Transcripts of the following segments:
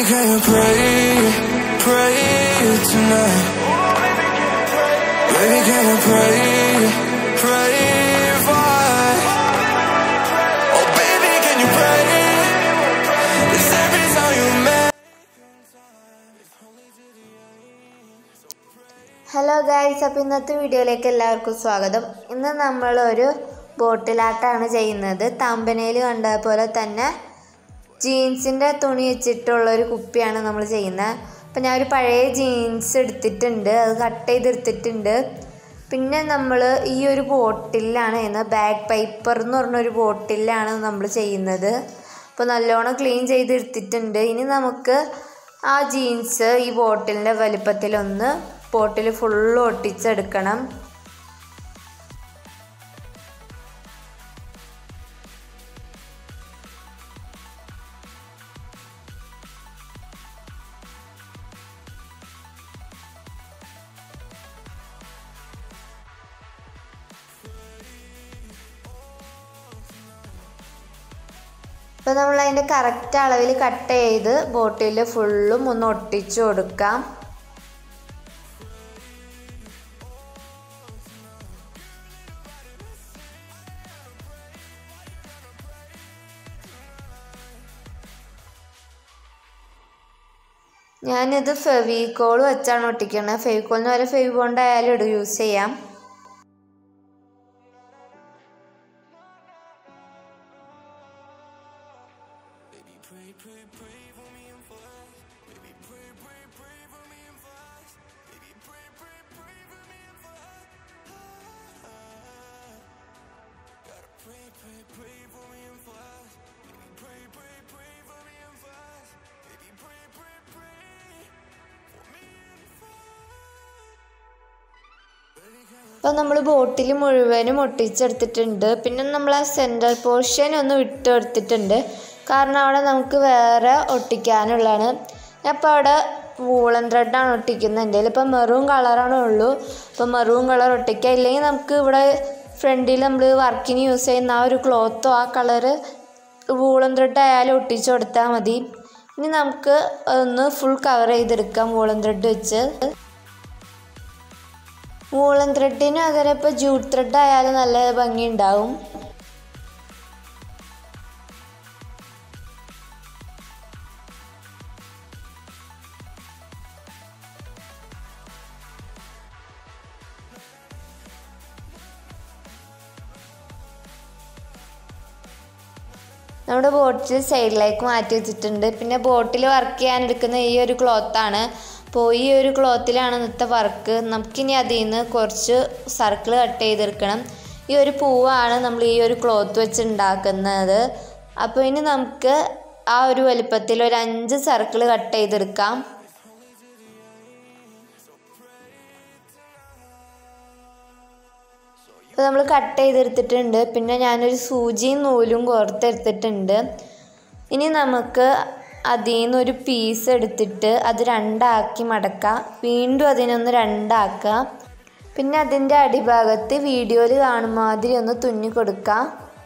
can you pray, pray tonight? Baby, can you pray, pray for Oh, baby, can you pray? It's every time you make hello guys അപ്പോൾ ഇന്നത്തെ വീഡിയോയിലേക്ക് എല്ലാവർക്കും സ്വാഗതം ഇന്ന് നമ്മളൊരു ബോട്ടിലാട്ടാണ് ചെയ്യുന്നത് തമ്പനയിൽ കണ്ട പോലെ തന്നെ ജീൻസിൻ്റെ തുണി വെച്ചിട്ടുള്ളൊരു കുപ്പിയാണ് നമ്മൾ ചെയ്യുന്നത് അപ്പോൾ ഞാൻ ഒരു പഴയ ജീൻസ് എടുത്തിട്ടുണ്ട് അത് കട്ട് ചെയ്തെടുത്തിട്ടുണ്ട് പിന്നെ നമ്മൾ ഈ ഒരു ബോട്ടിലാണ് ചെയ്യുന്നത് ബാഗ് പൈപ്പർ എന്ന് പറഞ്ഞൊരു ബോട്ടിലാണ് നമ്മൾ ചെയ്യുന്നത് അപ്പോൾ നല്ലോണം ക്ലീൻ ചെയ്തെടുത്തിട്ടുണ്ട് ഇനി നമുക്ക് ആ ജീൻസ് ഈ ബോട്ടിലിൻ്റെ വലിപ്പത്തിലൊന്ന് ബോട്ടിൽ ഫുള്ള് ഒട്ടിച്ചെടുക്കണം അപ്പോൾ നമ്മൾ അതിൻ്റെ കറക്റ്റ് അളവിൽ കട്ട് ചെയ്ത് ബോട്ടിൽ ഫുള്ളും ഒന്ന് ഒട്ടിച്ചു കൊടുക്കാം ഞാനിത് ഫെവിക്കോൾ വെച്ചാണ് ഒട്ടിക്കുന്നത് ഫെവിക്കോളിന് വരെ ഫെവി ബോണ്ട് ആയാലും ഇടും യൂസ് ചെയ്യാം അപ്പോൾ നമ്മൾ ബോട്ടിൽ മുഴുവനും ഒട്ടിച്ചെടുത്തിട്ടുണ്ട് പിന്നെ നമ്മൾ ആ സെൻറ്റർ പോർഷൻ ഒന്ന് വിട്ടെടുത്തിട്ടുണ്ട് കാരണം അവിടെ നമുക്ക് വേറെ ഒട്ടിക്കാനുള്ളതാണ് ഞാൻ ഇപ്പോൾ അവിടെ വൂളൻ ത്രെഡാണ് ഒട്ടിക്കുന്നത് എൻ്റെ കയ്യിൽ ഇപ്പോൾ മെറൂൺ കളറാണ് ഉള്ളൂ അപ്പോൾ മെറൂൺ കളർ ഒട്ടിക്കുക ഇല്ലെങ്കിൽ നമുക്ക് ഇവിടെ ഫ്രണ്ടിൽ നമ്മൾ വർക്കിന് യൂസ് ചെയ്യുന്ന ആ ഒരു ക്ലോത്തോ ആ കളറ് വൂളൻ ത്രെഡ് ആയാലും ഒട്ടിച്ചു കൊടുത്താൽ മതി ഇനി നമുക്ക് ഒന്ന് ഫുൾ കവർ ചെയ്തെടുക്കാം വൂളൻ ത്രെഡ് വെച്ച് വൂളൻ ത്രെഡിന് പകരം ഇപ്പോൾ ജൂട്ട് ത്രെഡ് ആയാലും നല്ല ഭംഗി ഉണ്ടാവും നമ്മുടെ ബോട്ടിൽ സൈഡിലേക്ക് മാറ്റി വെച്ചിട്ടുണ്ട് പിന്നെ ബോട്ടിൽ വർക്ക് ചെയ്യാൻ എടുക്കുന്ന ഈ ഒരു ക്ലോത്താണ് അപ്പോൾ ഈ ഒരു ക്ലോത്തിലാണ് ഇന്നത്തെ വർക്ക് നമുക്കിനി അതിൽ നിന്ന് കുറച്ച് സർക്കിൾ കട്ട് ചെയ്തെടുക്കണം ഈ ഒരു പൂവാണ് നമ്മൾ ഈ ഒരു ക്ലോത്ത് വെച്ച് ഉണ്ടാക്കുന്നത് അപ്പോൾ ഇനി നമുക്ക് ആ ഒരു വലുപ്പത്തിൽ ഒരു അഞ്ച് സർക്കിൾ കട്ട് ചെയ്തെടുക്കാം അപ്പോൾ നമ്മൾ കട്ട് ചെയ്തെടുത്തിട്ടുണ്ട് പിന്നെ ഞാനൊരു സൂചിയും നൂലും കോർത്തെടുത്തിട്ടുണ്ട് ഇനി നമുക്ക് അതിൽ നിന്നൊരു പീസ് എടുത്തിട്ട് അത് രണ്ടാക്കി മടക്കാം വീണ്ടും അതിനൊന്ന് രണ്ടാക്കാം പിന്നെ അതിൻ്റെ അടിഭാഗത്ത് വീഡിയോയിൽ കാണുന്ന മാതിരി ഒന്ന് തുന്നി കൊടുക്കാം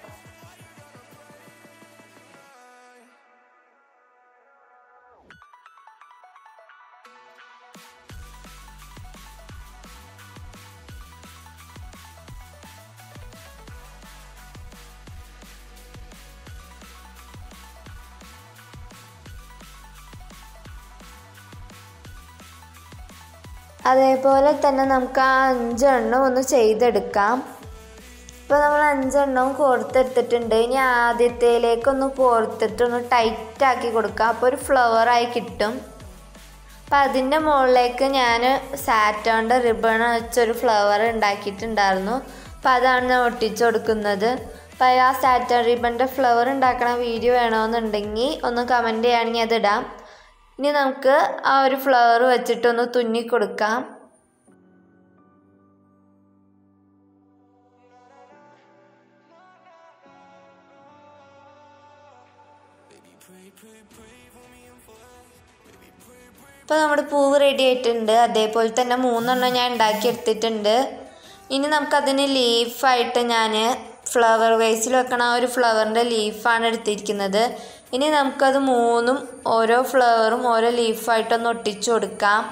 അതേപോലെ തന്നെ നമുക്ക് ആ അഞ്ചെണ്ണം ഒന്ന് ചെയ്തെടുക്കാം ഇപ്പോൾ നമ്മൾ അഞ്ചെണ്ണവും കോർത്തെടുത്തിട്ടുണ്ട് ഇനി ആദ്യത്തേലേക്കൊന്ന് കോർത്തിട്ടൊന്ന് ടൈറ്റാക്കി കൊടുക്കാം അപ്പോൾ ഒരു ഫ്ലവറായി കിട്ടും അപ്പം അതിൻ്റെ മുകളിലേക്ക് ഞാൻ സാറ്റോൻ്റെ റിബൺ വെച്ചൊരു ഫ്ലവർ ഉണ്ടാക്കിയിട്ടുണ്ടായിരുന്നു അപ്പോൾ അതാണ് ഞാൻ ഒട്ടിച്ചു കൊടുക്കുന്നത് അപ്പോൾ ആ സാറ്റൻ റിബണിൻ്റെ ഫ്ലവർ ഉണ്ടാക്കണ വീഡിയോ വേണമെന്നുണ്ടെങ്കിൽ ഒന്ന് കമൻറ്റ് ചെയ്യുകയാണെങ്കിൽ അത് ഇടാം ഇനി നമുക്ക് ആ ഒരു ഫ്ലവർ വെച്ചിട്ടൊന്ന് തുന്നി കൊടുക്കാം ഇപ്പോൾ നമ്മുടെ പൂവ് റെഡി ആയിട്ടുണ്ട് അതേപോലെ തന്നെ മൂന്നെണ്ണം ഞാൻ ഉണ്ടാക്കിയെടുത്തിട്ടുണ്ട് ഇനി നമുക്കതിന് ലീഫായിട്ട് ഞാൻ ഫ്ലവർ വേസിൽ വെക്കണ ആ ഒരു ഫ്ലവറിൻ്റെ ലീഫാണ് എടുത്തിരിക്കുന്നത് ഇനി നമുക്കത് മൂന്നും ഓരോ ഫ്ലവറും ഓരോ ലീഫായിട്ടൊന്ന് ഒട്ടിച്ചു കൊടുക്കാം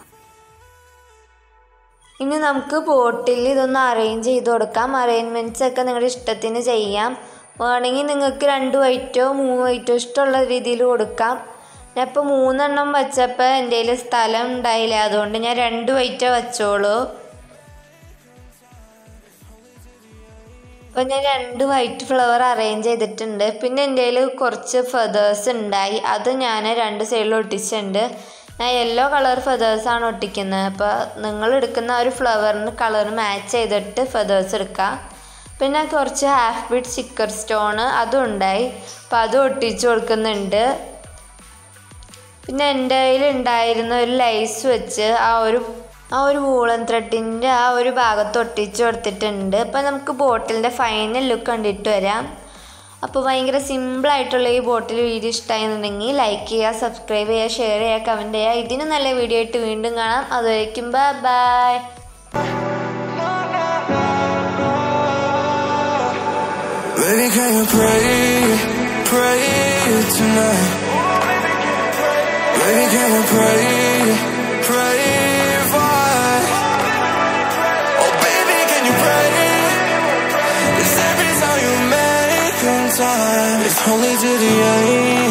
ഇനി നമുക്ക് ബോട്ടിൽ ഇതൊന്ന് അറേഞ്ച് ചെയ്ത് കൊടുക്കാം അറേഞ്ച്മെൻറ്റ്സ് ഒക്കെ നിങ്ങളുടെ ഇഷ്ടത്തിന് ചെയ്യാം വേണമെങ്കിൽ നിങ്ങൾക്ക് രണ്ട് വൈറ്റോ മൂന്ന് വൈറ്റോ ഇഷ്ടമുള്ള രീതിയിൽ കൊടുക്കാം ഞാൻ ഇപ്പോൾ മൂന്നെണ്ണം വെച്ചപ്പോൾ എൻ്റെ കയ്യിൽ സ്ഥലം ഉണ്ടായില്ല അതുകൊണ്ട് ഞാൻ രണ്ട് വൈറ്റോ വെച്ചോളൂ അപ്പോൾ ഞാൻ രണ്ട് വൈറ്റ് ഫ്ലവർ അറേഞ്ച് ചെയ്തിട്ടുണ്ട് പിന്നെ എൻ്റെ കയ്യിൽ കുറച്ച് ഫെതേഴ്സ് ഉണ്ടായി അത് ഞാൻ രണ്ട് സൈഡിൽ ഒട്ടിച്ചിട്ടുണ്ട് ഞാൻ യെല്ലോ കളർ ഫെതേഴ്സാണ് ഒട്ടിക്കുന്നത് അപ്പോൾ നിങ്ങൾ എടുക്കുന്ന ആ ഒരു ഫ്ലവറിന് കളർ മാച്ച് ചെയ്തിട്ട് ഫെതേഴ്സ് എടുക്കുക പിന്നെ കുറച്ച് ഹാഫ് ബീറ്റ് സ്റ്റിക്കർ സ്റ്റോണ് അതും ഉണ്ടായി അപ്പോൾ അതും ഒട്ടിച്ച് കൊടുക്കുന്നുണ്ട് പിന്നെ എൻ്റെ കയ്യിൽ ഉണ്ടായിരുന്ന ഒരു ലൈസ് വെച്ച് ആ ഒരു ആ ഒരു വൂളൻ ത്രെഡിൻ്റെ ആ ഒരു ഭാഗത്ത് ഒട്ടിച്ച് കൊടുത്തിട്ടുണ്ട് അപ്പോൾ നമുക്ക് ബോട്ടിലിൻ്റെ ഫൈനൽ ലുക്ക് കണ്ടിട്ട് വരാം അപ്പോൾ ഭയങ്കര സിമ്പിളായിട്ടുള്ള ഈ ബോട്ടിൽ വീഡിയോ ഇഷ്ടമായിരുന്നുണ്ടെങ്കിൽ ലൈക്ക് ചെയ്യുക സബ്സ്ക്രൈബ് ചെയ്യുക ഷെയർ ചെയ്യുക കമൻറ്റ് ചെയ്യുക ഇതിന് നല്ല വീഡിയോ ആയിട്ട് വീണ്ടും കാണാം അതുവരയ്ക്കും bye bye Baby, can you pray, pray tonight? Baby, can you pray, pray for Oh, baby, can you pray? Cause every time you make in time, it's only to the end.